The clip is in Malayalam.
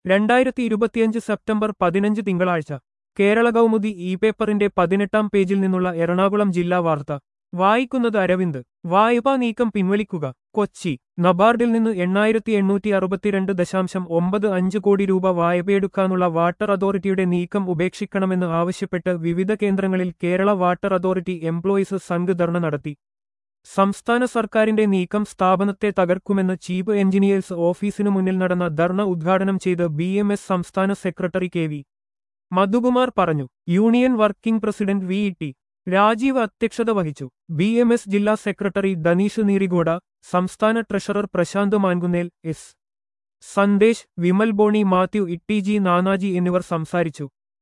രണ്ടായിരത്തി ഇരുപത്തിയഞ്ച് സെപ്റ്റംബർ പതിനഞ്ച് തിങ്കളാഴ്ച കേരള കൗമുദി ഇ പേപ്പറിന്റെ പതിനെട്ടാം പേജിൽ നിന്നുള്ള എറണാകുളം ജില്ലാ വാർത്ത വായിക്കുന്നത് അരവിന്ദ് വായ്പാ നീക്കം പിൻവലിക്കുക കൊച്ചി നബാർഡിൽ നിന്ന് എണ്ണായിരത്തി എണ്ണൂറ്റി അറുപത്തിരണ്ട് ദശാംശം ഒമ്പത് അഞ്ച് കോടി രൂപ വായ്പയെടുക്കാനുള്ള വാട്ടർ അതോറിറ്റിയുടെ നീക്കം ഉപേക്ഷിക്കണമെന്ന് ആവശ്യപ്പെട്ട് വിവിധ കേന്ദ്രങ്ങളിൽ Kerala water authority employees Sangh dharna നടത്തി സംസ്ഥാന സർക്കാരിന്റെ നീക്കം സ്ഥാപനത്തെ തകർക്കുമെന്ന് ചീഫ് എഞ്ചിനീയേഴ്സ് ഓഫീസിനു മുന്നിൽ നടന്ന ധർണ ഉദ്ഘാടനം ചെയ്ത് ബി സംസ്ഥാന സെക്രട്ടറി കെ വി മധുകുമാർ പറഞ്ഞു union working president V E T Rajeev അധ്യക്ഷത വഹിച്ചു ബി എം എസ് ജില്ലാ സെക്രട്ടറി ധനീഷ് നീറിഗോഡ സംസ്ഥാന treasurer Prasanth Mankunnel S Sandesh Vimal Boney Mathew T G Nanaji എന്നിവർ സംസാരിച്ചു